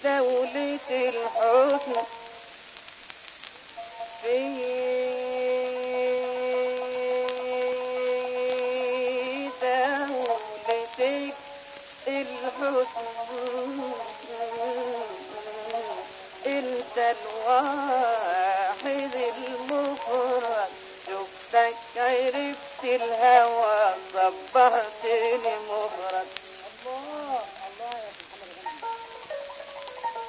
دولة الحزن في دولة الحزن انت الواحد المفرد شفتك عرفت الهوى صبحتني مفرد الله الله يا محمد غني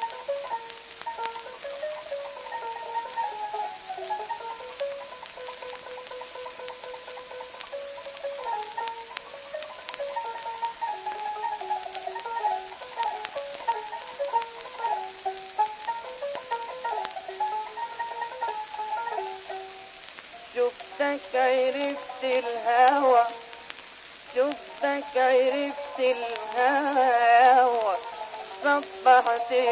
شفتك عرفت الهوى شفتك عرفت الهوى صبحتني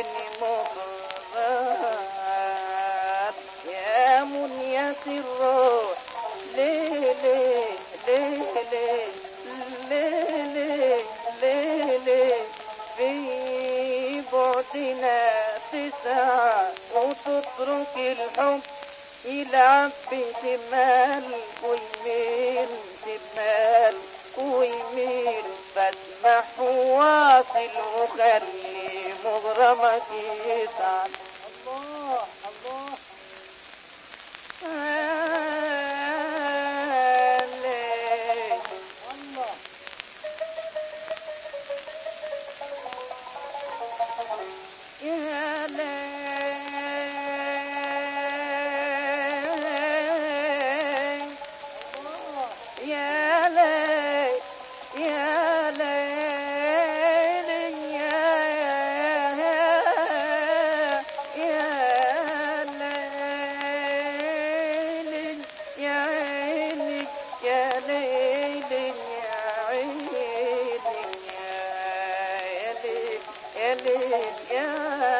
مغرب يا منية الروح ليه ليه ليه ليه ليه ليه ليه ليه في بعدنا تسعى وتترك الحب يلعب بشمال ويمين شمال ويمين فاسمح واصل وخلي مغرمك يسعد الله الله عليك الله يا ليل الله يا ليل يا ليل يا يا ليل يا عيني يا ليل يا عيني يا ليل يا ليل يا